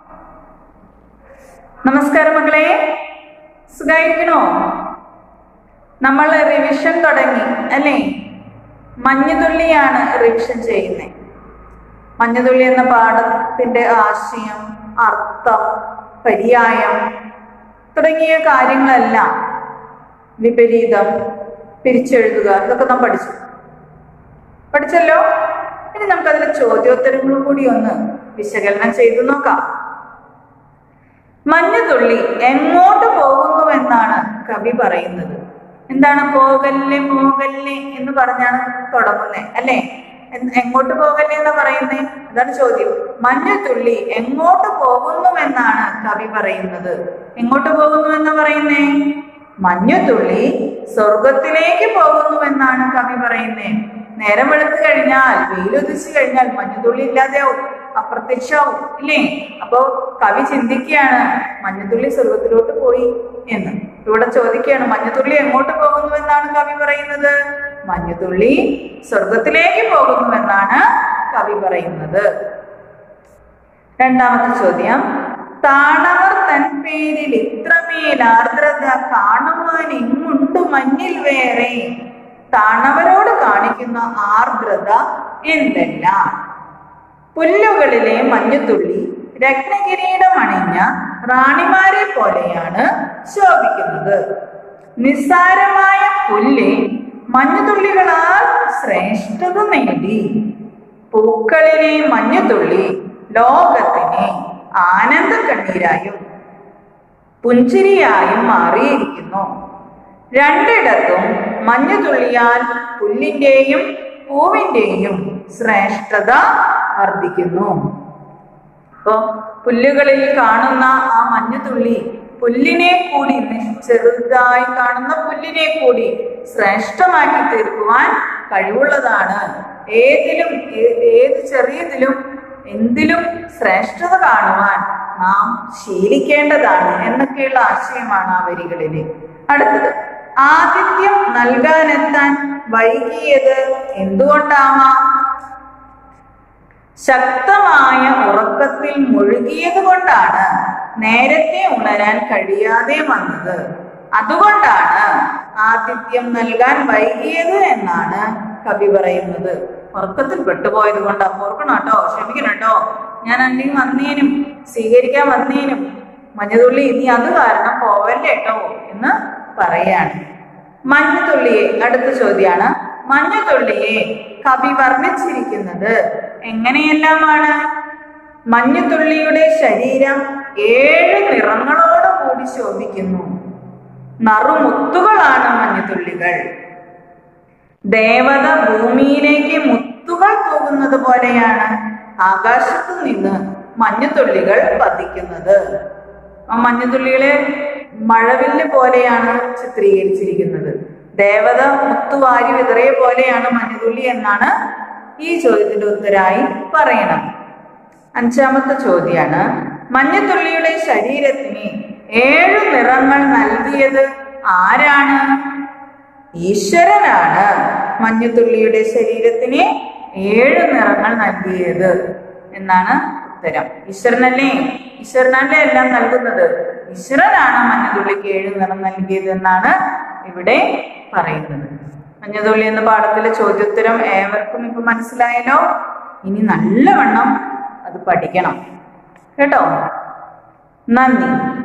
നമസ്കാരം മക്കളെ സുഖായിരിക്കണോ നമ്മൾ റിവിഷൻ തുടങ്ങി അല്ലേ മഞ്ഞുതുള്ളിയാണ് റിവിഷൻ ചെയ്യുന്നത് മഞ്ഞുതുള്ളി എന്ന പാഠത്തിന്റെ ആശയം അർത്ഥം പര്യായം തുടങ്ങിയ കാര്യങ്ങളെല്ലാം വിപരീതം പിരിച്ചെഴുതുക ഇതൊക്കെ നാം പഠിച്ചു പഠിച്ചല്ലോ ഇനി നമുക്കതിലെ ചോദ്യോത്തരങ്ങളും കൂടി ഒന്ന് വിശകലനം ചെയ്തു നോക്കാം മഞ്ഞുതുള്ളി എങ്ങോട്ട് പോകുന്നു എന്നാണ് കവി പറയുന്നത് എന്താണ് പോകല്ലേ പോകല്ലേ എന്ന് പറഞ്ഞാണ് തുടങ്ങുന്നത് അല്ലേ എന്ന് എങ്ങോട്ട് പോകല്ലേ എന്ന് പറയുന്നേ അതാണ് ചോദ്യം മഞ്ഞുതുള്ളി എങ്ങോട്ട് പോകുന്നു എന്നാണ് കവി പറയുന്നത് എങ്ങോട്ട് പോകുന്നു എന്ന് പറയുന്നേ മഞ്ഞുതുള്ളി സ്വർഗത്തിലേക്ക് പോകുന്നു എന്നാണ് കവി പറയുന്നേ നേരം വെളുത്തു കഴിഞ്ഞാൽ വെയിലുദിച്ചു കഴിഞ്ഞാൽ മഞ്ഞുതുള്ളി ഇല്ലാതെയാവും അപ്രത്യക്ഷമാവും ഇല്ലേ അപ്പോ കവി ചിന്തിക്കുകയാണ് മഞ്ഞുതുള്ളി സ്വർഗത്തിലോട്ട് പോയി എന്ന് ഇവിടെ ചോദിക്കുകയാണ് മഞ്ഞുതുള്ളി എങ്ങോട്ട് പോകുന്നു എന്നാണ് കവി പറയുന്നത് മഞ്ഞുതുള്ളി സ്വർഗത്തിലേക്ക് പോകുന്നു എന്നാണ് കവി പറയുന്നത് രണ്ടാമത്തെ ചോദ്യം താണവർ തൻ പേരിൽ ഇത്രമേൽ ആർദ്രത കാണുവാൻ എങ്ങുണ്ട് മഞ്ഞിൽ വേറെ താണവരോട് കാണിക്കുന്ന ആർദ്രത എന്തെല്ലാം പുല്ലുകളിലെ മഞ്ഞുതുള്ളി രത്നകിരീടം അണിഞ്ഞ റാണിമാരെ പോലെയാണ് ശോഭിക്കുന്നത് നിസ്സാരമായ പുല്ല് മഞ്ഞുതുള്ളികളാൽ ശ്രേഷ്ഠത നേടി പൂക്കളിലെ മഞ്ഞുതുള്ളി ലോകത്തിന് ആനന്ദ കണ്ണീരായും പുഞ്ചിരിയായും മാറിയിരിക്കുന്നു രണ്ടിടത്തും മഞ്ഞുതുള്ളിയാൽ പുല്ലിന്റെയും പൂവിന്റെയും ശ്രേഷ്ഠത വർദ്ധിക്കുന്നു അപ്പോ പുല്ലുകളിൽ കാണുന്ന ആ മഞ്ഞുതുള്ളി പുല്ലിനെ കൂടി ചെറുതായി കാണുന്ന പുല്ലിനെ കൂടി ശ്രേഷ്ഠമാക്കി തീർക്കുവാൻ കഴിവുള്ളതാണ് ഏതിലും ഏ- ഏത് ചെറിയതിലും എന്തിലും ശ്രേഷ്ഠത കാണുവാൻ നാം ശീലിക്കേണ്ടതാണ് എന്നൊക്കെയുള്ള ആശയമാണ് ആ വരികളിൽ അടുത്തത് ആതിഥ്യം നൽകാനെത്താൻ വൈകിയത് എന്തുകൊണ്ടാവാം ശക്തമായ ഉറക്കത്തിൽ മുഴുകിയത് കൊണ്ടാണ് നേരത്തെ ഉണരാൻ കഴിയാതെ വന്നത് അതുകൊണ്ടാണ് ആതിഥ്യം നൽകാൻ വൈകിയത് എന്നാണ് കവി പറയുന്നത് ഉറക്കത്തിൽ പെട്ടുപോയത് കൊണ്ട് ഓർക്കണം കേട്ടോ ക്ഷമിക്കണം കേട്ടോ ഞാൻ അല്ലെങ്കിൽ വന്നേനും സ്വീകരിക്കാൻ വന്നേനും മഞ്ഞുതുള്ളി ഇനി അത് കാരണം പോവല്ലേ കേട്ടോ എന്ന് പറയാണ് മഞ്ഞുതുള്ളിയെ അടുത്ത ചോദ്യമാണ് മഞ്ഞുതുള്ളിയെ കവി വർണ്ണിച്ചിരിക്കുന്നത് എങ്ങനെയെല്ലാമാണ് മഞ്ഞുതുള്ളിയുടെ ശരീരം ഏഴ് നിറങ്ങളോട് കൂടി ശോഭിക്കുന്നു നറുമുത്തുകളാണ് മഞ്ഞുതുള്ളികൾ ദേവത ഭൂമിയിലേക്ക് മുത്തുകൾ തൂകുന്നത് പോലെയാണ് ആകാശത്തു നിന്ന് മഞ്ഞുതുള്ളികൾ പതിക്കുന്നത് ആ മഞ്ഞുതുള്ളികളെ മഴവില്ല് പോലെയാണ് ചിത്രീകരിച്ചിരിക്കുന്നത് ദേവത മുത്തുവാരി വിതറിയ പോലെയാണ് മഞ്ഞുതുള്ളി എന്നാണ് ഈ ചോദ്യത്തിന്റെ ഉത്തരായി പറയണം അഞ്ചാമത്തെ ചോദ്യമാണ് മഞ്ഞത്തുള്ളിയുടെ ശരീരത്തിന് ഏഴു നിറങ്ങൾ നൽകിയത് ആരാണ് ഈശ്വരനാണ് മഞ്ഞത്തുള്ളിയുടെ ശരീരത്തിന് ഏഴ് നിറങ്ങൾ നൽകിയത് എന്നാണ് ഉത്തരം ഈശ്വരനല്ലേ ഈശ്വരനല്ലേ എല്ലാം നൽകുന്നത് ഈശ്വരനാണ് മഞ്ഞത്തുള്ളിക്ക് ഏഴ് നിറം നൽകിയത് എന്നാണ് ഇവിടെ പറയുന്നത് മഞ്ഞതുള്ളി എന്ന പാഠത്തിലെ ചോദ്യോത്തരം ഏവർക്കും ഇപ്പൊ മനസ്സിലായല്ലോ ഇനി നല്ലവണ്ണം അത് പഠിക്കണം കേട്ടോ നന്ദി